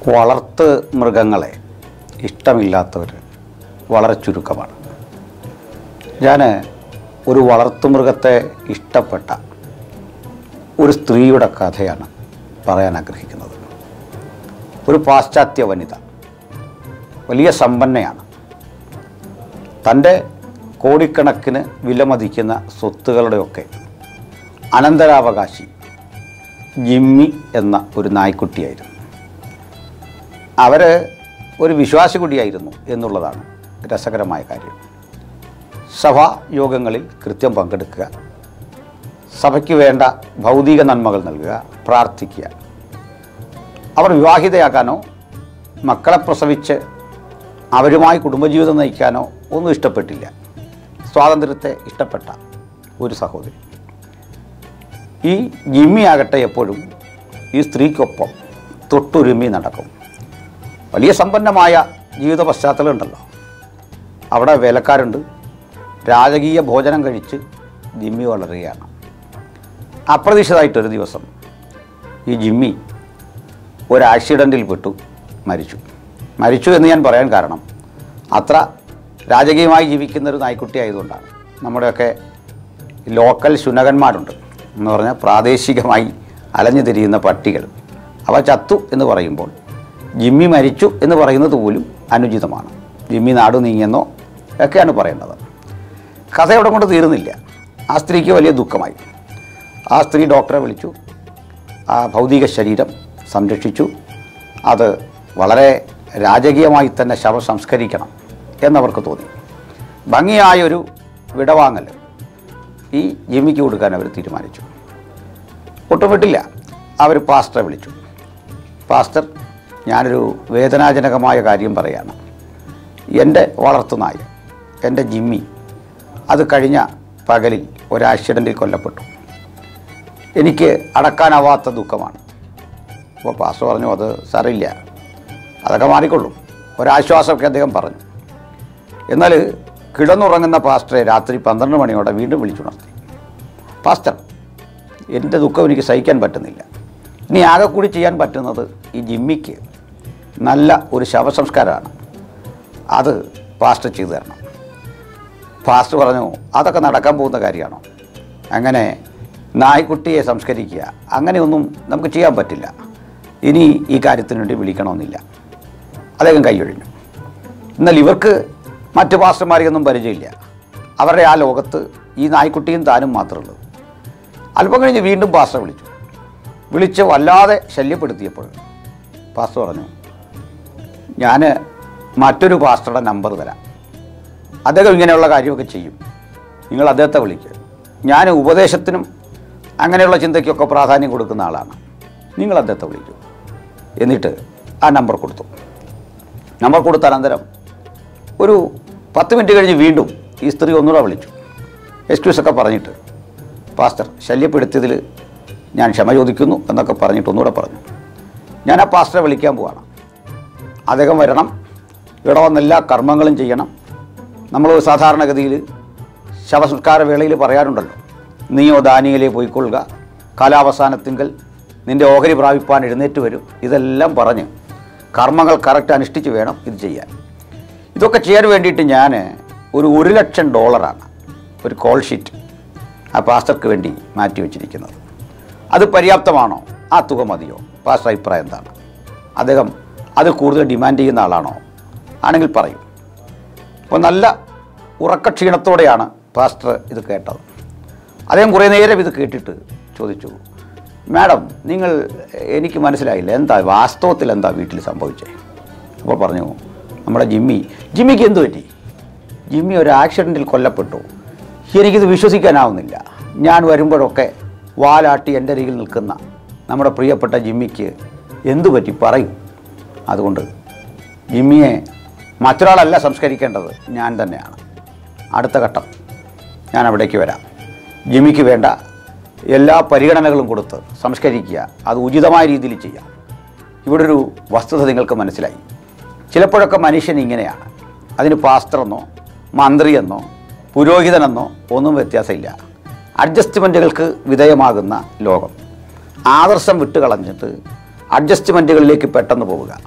വളർത്ത് മൃഗങ്ങളെ ഇഷ്ടമില്ലാത്തവർ വളരെ ചുരുക്കമാണ് ഞാൻ ഒരു വളർത്തുമൃഗത്തെ ഇഷ്ടപ്പെട്ട ഒരു സ്ത്രീയുടെ കഥയാണ് പറയാൻ ആഗ്രഹിക്കുന്നത് ഒരു പാശ്ചാത്യ വനിത വലിയ സമ്പന്നയാണ് തൻ്റെ കോടിക്കണക്കിന് വിലമതിക്കുന്ന സ്വത്തുകളുടെയൊക്കെ അനന്തരാവകാശി ജിമ്മി എന്ന ഒരു നായ്ക്കുട്ടിയായിരുന്നു അവർ ഒരു വിശ്വാസി കൂടിയായിരുന്നു എന്നുള്ളതാണ് രസകരമായ കാര്യം സഭാ യോഗങ്ങളിൽ കൃത്യം പങ്കെടുക്കുക സഭയ്ക്ക് വേണ്ട ഭൗതിക നന്മകൾ നൽകുക പ്രാർത്ഥിക്കുക അവർ വിവാഹിതയാക്കാനോ മക്കളെ പ്രസവിച്ച് അവരുമായി കുടുംബജീവിതം നയിക്കാനോ ഒന്നും ഇഷ്ടപ്പെട്ടില്ല സ്വാതന്ത്ര്യത്തെ ഇഷ്ടപ്പെട്ട ഒരു സഹോദരി ഈ ജിമ്മി ആകട്ടെ എപ്പോഴും ഈ സ്ത്രീക്കൊപ്പം തൊട്ടുരുമി നടക്കും വലിയ സമ്പന്നമായ ജീവിത പശ്ചാത്തലം ഉണ്ടല്ലോ അവിടെ വേലക്കാരുണ്ട് രാജകീയ ഭോജനം കഴിച്ച് ജിമ്മി വളരുകയാണ് അപ്രതീക്ഷിതമായിട്ടൊരു ദിവസം ഈ ജിമ്മി ഒരു ആക്സിഡൻറ്റിൽ പെട്ടു മരിച്ചു മരിച്ചു എന്ന് ഞാൻ പറയാൻ കാരണം അത്ര രാജകീയമായി ജീവിക്കുന്ന ഒരു നായ്ക്കുട്ടി ആയതുകൊണ്ടാണ് നമ്മുടെയൊക്കെ ലോക്കൽ ശുനകന്മാരുണ്ട് എന്ന് പറഞ്ഞാൽ പ്രാദേശികമായി അലഞ്ഞു തിരിയുന്ന പട്ടികൾ അവ ചത്തു എന്ന് പറയുമ്പോൾ ജിമ്മി മരിച്ചു എന്ന് പറയുന്നത് പോലും അനുചിതമാണ് ജിമ്മി നാടു നീങ്ങിയെന്നോ ഒക്കെയാണ് പറയേണ്ടത് കഥ അവിടെ കൊണ്ട് തീർന്നില്ല ആ സ്ത്രീക്ക് വലിയ ദുഃഖമായി ആ സ്ത്രീ ഡോക്ടറെ വിളിച്ചു ആ ഭൗതിക ശരീരം സംരക്ഷിച്ചു അത് വളരെ രാജകീയമായി തന്നെ ശവ സംസ്കരിക്കണം എന്നവർക്ക് തോന്നി ഭംഗിയായൊരു വിടവാങ്ങൽ ഈ ജിമ്മിക്ക് കൊടുക്കാൻ അവർ തീരുമാനിച്ചു ഒട്ടും വിട്ടില്ല അവർ പാസ്റ്ററെ വിളിച്ചു പാസ്റ്റർ ഞാനൊരു വേദനാജനകമായ കാര്യം പറയാണ് എൻ്റെ വളർത്തുനായ എൻ്റെ ജിമ്മി അത് കഴിഞ്ഞ പകലിൽ ഒരു ആക്സിഡൻറ്റിൽ കൊല്ലപ്പെട്ടു എനിക്ക് അടക്കാനാവാത്ത ദുഃഖമാണ് അപ്പോൾ പാസ്റ്റർ പറഞ്ഞു അത് സാറില്ല അതൊക്കെ മാറിക്കൊള്ളും ഒരാശ്വാസമൊക്കെ അദ്ദേഹം പറഞ്ഞു എന്നാൽ കിടന്നുറങ്ങുന്ന പാസ്റ്ററെ രാത്രി പന്ത്രണ്ട് മണിയോടെ വീണ്ടും വിളിച്ചുണർത്തി പാസ്റ്റർ എൻ്റെ ദുഃഖം എനിക്ക് സഹിക്കാൻ പറ്റുന്നില്ല ഇനി ആകെ കൂടി ചെയ്യാൻ പറ്റുന്നത് ഈ ജിമ്മിക്ക് നല്ല ഒരു ശവസംസ്കാരമാണ് അത് പാസ്റ്റർ ചെയ്തു തരണം പാസ്റ്റർ പറഞ്ഞു അതൊക്കെ നടക്കാൻ പോകുന്ന കാര്യമാണോ അങ്ങനെ നായ്ക്കുട്ടിയെ സംസ്കരിക്കുക അങ്ങനെയൊന്നും നമുക്ക് ചെയ്യാൻ പറ്റില്ല ഇനി ഈ കാര്യത്തിന് വേണ്ടി വിളിക്കണമെന്നില്ല അദ്ദേഹം കൈയൊഴിഞ്ഞു എന്നാൽ ഇവർക്ക് മറ്റ് പാസ്റ്റർമാരെയൊന്നും പരിചയമില്ല അവരുടെ ആ ലോകത്ത് ഈ നായ്ക്കുട്ടിയും താനും മാത്രമേ ഉള്ളൂ അല്പം കഴിഞ്ഞ് വീണ്ടും പാസ്റ്റർ വിളിച്ചു വിളിച്ച് വല്ലാതെ ശല്യപ്പെടുത്തിയപ്പോൾ പാസ്റ്റർ പറഞ്ഞു ഞാൻ മറ്റൊരു പാസ്റ്ററുടെ നമ്പർ തരാം അദ്ദേഹം ഇങ്ങനെയുള്ള കാര്യമൊക്കെ ചെയ്യും നിങ്ങൾ അദ്ദേഹത്തെ വിളിക്കുക ഞാൻ ഉപദേശത്തിനും അങ്ങനെയുള്ള ചിന്തയ്ക്കൊക്കെ പ്രാധാന്യം കൊടുക്കുന്ന ആളാണ് നിങ്ങൾ അദ്ദേഹത്തെ വിളിക്കൂ എന്നിട്ട് ആ നമ്പർ കൊടുത്തു നമ്പർ കൊടുത്ത അനന്തരം ഒരു പത്ത് മിനിറ്റ് കഴിഞ്ഞ് വീണ്ടും ഈ സ്ത്രീ ഒന്നുകൂടെ വിളിച്ചു എക്സ്ക്യൂസൊക്കെ പറഞ്ഞിട്ട് പാസ്റ്റർ ശല്യപ്പെടുത്തിയതിൽ ഞാൻ ക്ഷമ ചോദിക്കുന്നു എന്നൊക്കെ പറഞ്ഞിട്ട് ഒന്നുകൂടെ പറഞ്ഞു ഞാൻ ആ പാസ്റ്ററെ വിളിക്കാൻ പോവാണ് അദ്ദേഹം വരണം ഇവിടെ വന്ന് എല്ലാ കർമ്മങ്ങളും ചെയ്യണം നമ്മൾ സാധാരണഗതിയിൽ ശവസംസ്കാര വേളയിൽ പറയാറുണ്ടല്ലോ നീയോ ദാനിയിലെ പോയിക്കൊള്ളുക കാലാവസാനത്തിങ്കൽ നിൻ്റെ ഓഹരി പ്രാപിപ്പാൻ എഴുന്നേറ്റ് വരും ഇതെല്ലാം പറഞ്ഞ് കർമ്മങ്ങൾ കറക്റ്റ് അനുഷ്ഠിച്ച് വേണം ഇത് ചെയ്യാൻ ഇതൊക്കെ ചെയ്യാൻ വേണ്ടിയിട്ട് ഞാൻ ഒരു ഒരു ലക്ഷം ഡോളറാണ് ഒരു കോൾ ഷീറ്റ് ആ പാസ്റ്റർക്ക് വേണ്ടി മാറ്റി വെച്ചിരിക്കുന്നത് അത് പര്യാപ്തമാണോ ആ തുക മതിയോ പാസ്റ്റർ അഭിപ്രായം എന്താണ് അദ്ദേഹം അത് കൂടുതൽ ഡിമാൻഡ് ചെയ്യുന്ന ആളാണോ ആണെങ്കിൽ പറയും അപ്പോൾ നല്ല ഉറക്കക്ഷീണത്തോടെയാണ് പാസ്റ്റർ ഇത് കേട്ടത് അദ്ദേഹം കുറേ നേരം ഇത് കേട്ടിട്ട് ചോദിച്ചു മാഡം നിങ്ങൾ എനിക്ക് മനസ്സിലായില്ല എന്താ വാസ്തവത്തിൽ എന്താ വീട്ടിൽ സംഭവിച്ചത് അപ്പോൾ പറഞ്ഞു നമ്മുടെ ജിമ്മി ജിമ്മിക്ക് എന്ത് പറ്റി ജിമ്മി ഒരു ആക്സിഡൻറ്റിൽ കൊല്ലപ്പെട്ടു എനിക്കിത് വിശ്വസിക്കാനാവുന്നില്ല ഞാൻ വരുമ്പോഴൊക്കെ വാലാട്ടി എൻ്റെ അരികിൽ നിൽക്കുന്ന നമ്മുടെ പ്രിയപ്പെട്ട ജിമ്മിക്ക് എന്തു പറ്റി പറയും അതുകൊണ്ട് ജിമ്മിയെ മറ്റൊരാളല്ല സംസ്കരിക്കേണ്ടത് ഞാൻ തന്നെയാണ് അടുത്ത ഘട്ടം ഞാൻ അവിടേക്ക് വരാം ജിമ്മിക്ക് വേണ്ട എല്ലാ പരിഗണനകളും കൊടുത്ത് സംസ്കരിക്കുക അത് ഉചിതമായ രീതിയിൽ ചെയ്യാം ഇവിടെ ഒരു വസ്തുത നിങ്ങൾക്ക് മനസ്സിലായി ചിലപ്പോഴൊക്കെ മനുഷ്യൻ ഇങ്ങനെയാണ് അതിന് പാസ്റ്ററെന്നോ മന്ത്രിയെന്നോ പുരോഹിതനെന്നോ ഒന്നും വ്യത്യാസമില്ല അഡ്ജസ്റ്റ്മെൻറ്റുകൾക്ക് വിധേയമാകുന്ന ലോകം ആദർശം വിട്ടുകളഞ്ഞിട്ട് അഡ്ജസ്റ്റ്മെൻറ്റുകളിലേക്ക് പെട്ടെന്ന് പോവുക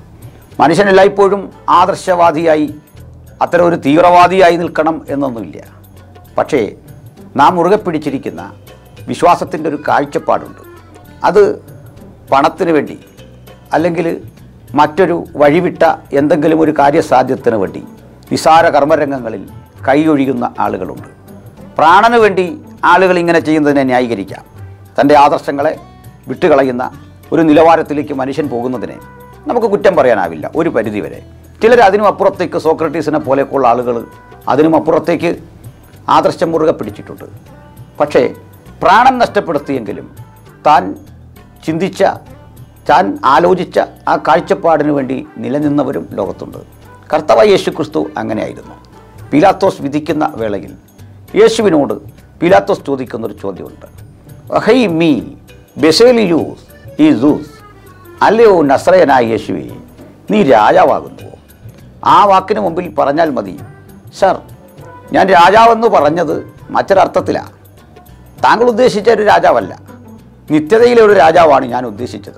മനുഷ്യൻ എല്ലായ്പ്പോഴും ആദർശവാദിയായി അത്തരം ഒരു തീവ്രവാദിയായി നിൽക്കണം എന്നൊന്നുമില്ല പക്ഷേ നാം മുറുകെ പിടിച്ചിരിക്കുന്ന വിശ്വാസത്തിൻ്റെ ഒരു കാഴ്ചപ്പാടുണ്ട് അത് പണത്തിന് വേണ്ടി അല്ലെങ്കിൽ മറ്റൊരു വഴിവിട്ട എന്തെങ്കിലും ഒരു കാര്യസാധ്യത്തിന് വേണ്ടി നിസാര കർമ്മരംഗങ്ങളിൽ കൈയൊഴിയുന്ന ആളുകളുണ്ട് പ്രാണന് വേണ്ടി ആളുകൾ ഇങ്ങനെ ചെയ്യുന്നതിനെ ന്യായീകരിക്കാം തൻ്റെ ആദർശങ്ങളെ വിട്ടുകളയുന്ന ഒരു നിലവാരത്തിലേക്ക് മനുഷ്യൻ പോകുന്നതിനെ നമുക്ക് കുറ്റം പറയാനാവില്ല ഒരു പരിധിവരെ ചിലർ അതിനും അപ്പുറത്തേക്ക് സോക്രട്ടീസിനെ പോലെയൊക്കെയുള്ള ആളുകൾ അതിനും അപ്പുറത്തേക്ക് ആദർശം മുറുകെ പിടിച്ചിട്ടുണ്ട് പക്ഷേ പ്രാണൻ നഷ്ടപ്പെടുത്തിയെങ്കിലും താൻ ചിന്തിച്ച താൻ ആലോചിച്ച ആ കാഴ്ചപ്പാടിന് വേണ്ടി നിലനിന്നവരും ലോകത്തുണ്ട് കർത്താവായ യേശു ക്രിസ്തു അങ്ങനെയായിരുന്നു പീലാത്തോസ് വിധിക്കുന്ന വേളയിൽ യേശുവിനോട് പീലാത്തോസ് ചോദിക്കുന്നൊരു ചോദ്യമുണ്ട് ഹൈ മീ ബെസേലിയൂസ് ഈ സൂസ് അല്ലയോ നസ്രയനായ യേശുവേ നീ രാജാവാകുന്നുവോ ആ വാക്കിന് മുമ്പിൽ പറഞ്ഞാൽ മതി സർ ഞാൻ രാജാവെന്ന് പറഞ്ഞത് മറ്റൊരർത്ഥത്തിലാണ് താങ്കൾ ഉദ്ദേശിച്ച ഒരു രാജാവല്ല നിത്യതയിലെ ഒരു രാജാവാണ് ഞാൻ ഉദ്ദേശിച്ചത്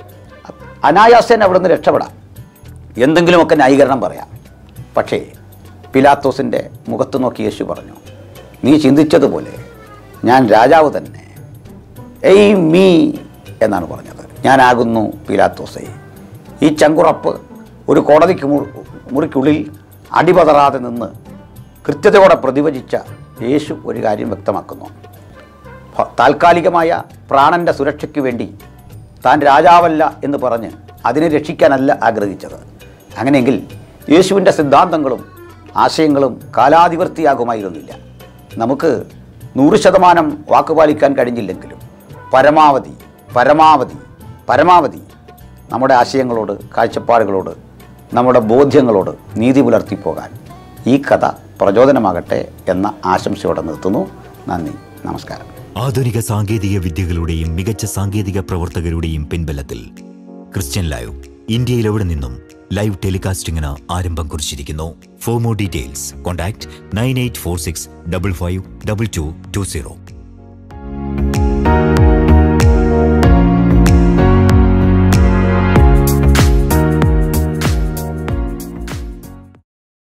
അനായാസേന അവിടെ നിന്ന് രക്ഷപ്പെടാം എന്തെങ്കിലുമൊക്കെ ന്യായീകരണം പറയാം പക്ഷേ പിലാത്തോസിൻ്റെ മുഖത്ത് നോക്കി യേശു പറഞ്ഞു നീ ചിന്തിച്ചതുപോലെ ഞാൻ രാജാവ് തന്നെ എയ് മീ എന്നാണ് പറഞ്ഞത് ഞാനാകുന്നു പിലാത്തോസേ ഈ ചങ്കുറപ്പ് ഒരു കോടതിക്ക് മു- മുറിക്കുള്ളിൽ അടിപതറാതെ നിന്ന് കൃത്യതയോടെ പ്രതിവചിച്ച യേശു ഒരു കാര്യം വ്യക്തമാക്കുന്നു ഭ- താൽക്കാലികമായ പ്രാണൻ്റെ സുരക്ഷയ്ക്ക് വേണ്ടി താൻ രാജാവല്ല എന്ന് പറഞ്ഞ് അതിനെ രക്ഷിക്കാനല്ല ആഗ്രഹിച്ചത് അങ്ങനെയെങ്കിൽ യേശുവിൻ്റെ സിദ്ധാന്തങ്ങളും ആശയങ്ങളും കാലാതിവർത്തിയാകുമായിരുന്നില്ല നമുക്ക് നൂറ് ശതമാനം വാക്കുപാലിക്കാൻ കഴിഞ്ഞില്ലെങ്കിലും പരമാവധി പരമാവധി പരമാവധി നമ്മുടെ ആശയങ്ങളോട് കാഴ്ചപ്പാടുകളോട് നമ്മുടെ ബോധ്യങ്ങളോട് നീതി പുലർത്തിപ്പോകാൻ ഈ കഥ പ്രചോദനമാകട്ടെ എന്ന ആശംസയോടെ നിർത്തുന്നു നന്ദി നമസ്കാരം ആധുനിക സാങ്കേതിക വിദ്യകളുടെയും മികച്ച സാങ്കേതിക പ്രവർത്തകരുടെയും പിൻബലത്തിൽ ക്രിസ്ത്യൻ ലൈവ് ഇന്ത്യയിൽ എവിടെ നിന്നും ലൈവ് ടെലികാസ്റ്റിംഗിന് ആരംഭം കുറിച്ചിരിക്കുന്നു for more details contact nine eight four six double five double two two zero